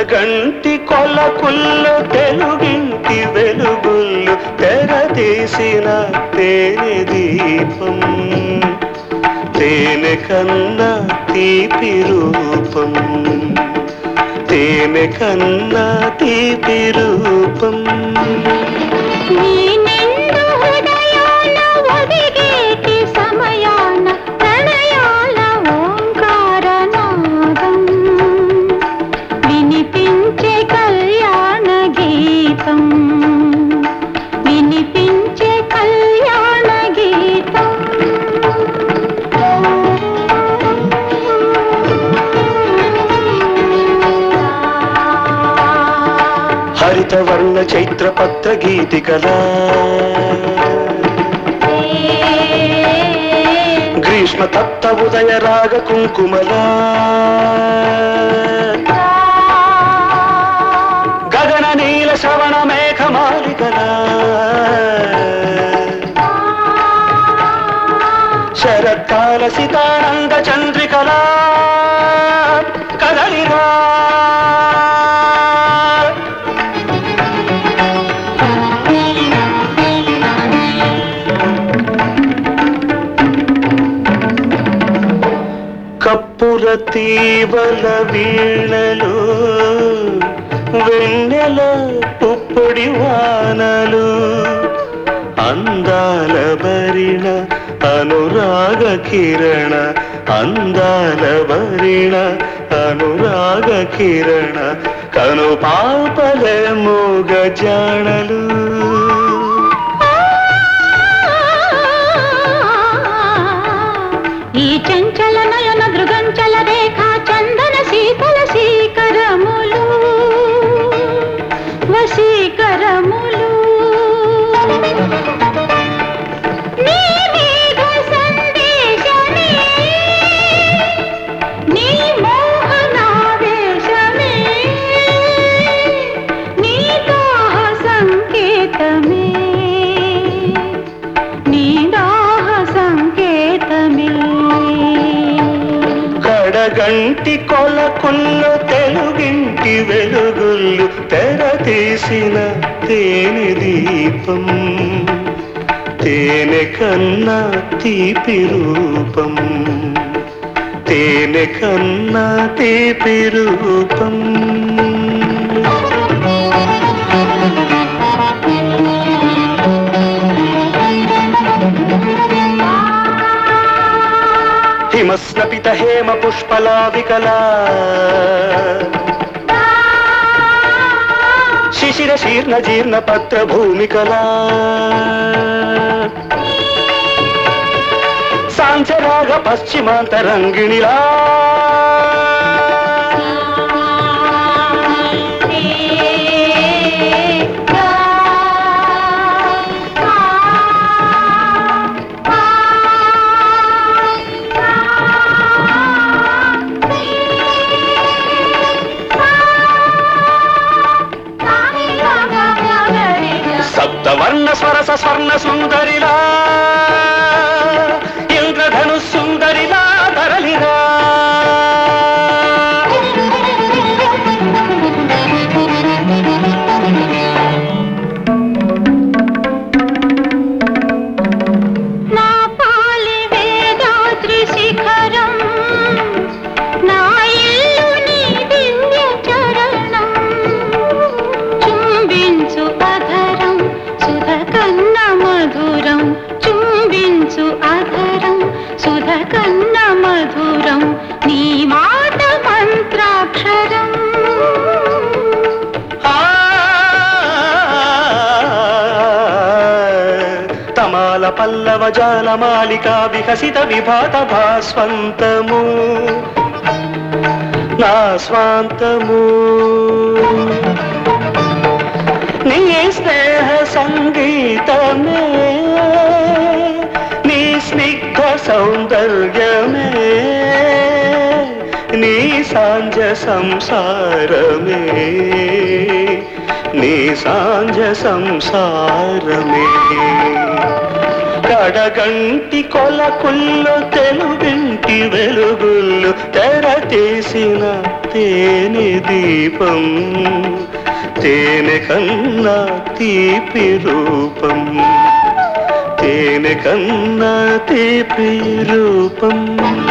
కడగంటి కొలకుల్లో తెలుగింటి వెలుగుళ్ళు తెరదీసిన తేనె దీపం తేనె కన్నా తీపి రూపం తేనె కన్నా తీపి రూపం నీ నిండు హృదయాన ఒదిగేటి సమయాన ప్రణయాల ఓంకారనాదం వినిపించే కళ్యాణ గీతం వినిపించే కళ్యాణ గీతం హరితవర్ణ చైత్ర పత్ర గీతికలా గ్రీష్మ తప్త ఉదయ రాగ కుంకుమలా గగన నీల శ్రవణ మేఘమాలికలా శరత్కాల సితానంద చంద్రికలా కదలిరా కప్పుల తీవల వీణలు వెన్నెల పుప్పొడి వానలు అందాల భరిణ అనురాగ కిరణ అందాల భరిణ అనురాగ కిరణ కను పాపల మూగ జాణలు ఈ చంచల నయన దృగంచల రేఖా చందన శీతల శీకరములు వశీకరములు నీ మేఘ సందేశమే నీ మోహనావేశమే నీ దాహ సంకేతమే నీ దాహ సంకేతమే కడగంటి కొలకుల్లో తెలుగింటి వెలుగుళ్ళు తెర తీసిన తేనె దీపం తేనె కన్నా తీపి రూపం తేనె కన్నా తీపి రూపం హిమస్నపిత హేమ పుష్పలా వికలా శిశిర శీర్ణ జీర్ణ పత్ర భూమికలా సాంచరాగ పశ్చిమాంతరంగిణిలా సప్తవర్ణ స్వరస స్వర్ణ సుందరిలా ఇంద్రధను సుందరిలా తరలిరా నా పాలి వేదాద్రి శిఖరం నా ఇల్లు నీ దివ్య చరణం చుంబించు అధరం సుధ కన్న మధురం చుంబించు అధరం సుధ కన్న మధురం నీ మాట మంత్రాక్షరం ఆ, తమాల పల్లవ జాల మాలిక వికసిత విభాత భాస్వంతము నా స్వాంతము నీ స్నేహ సంగీతమే నీ స్నిగ్ధ సౌందర్యమే నీ సాంజ సంసారమే నీ సాంజ సంసారమే కడగంటి కొలకుల్లో తెలుగింటి వెలుగుళ్ళు తెర తీసిన తేనె దీపం తేనె కన్నా తీపి రూపం తేనె కన్నా తీపి రూపం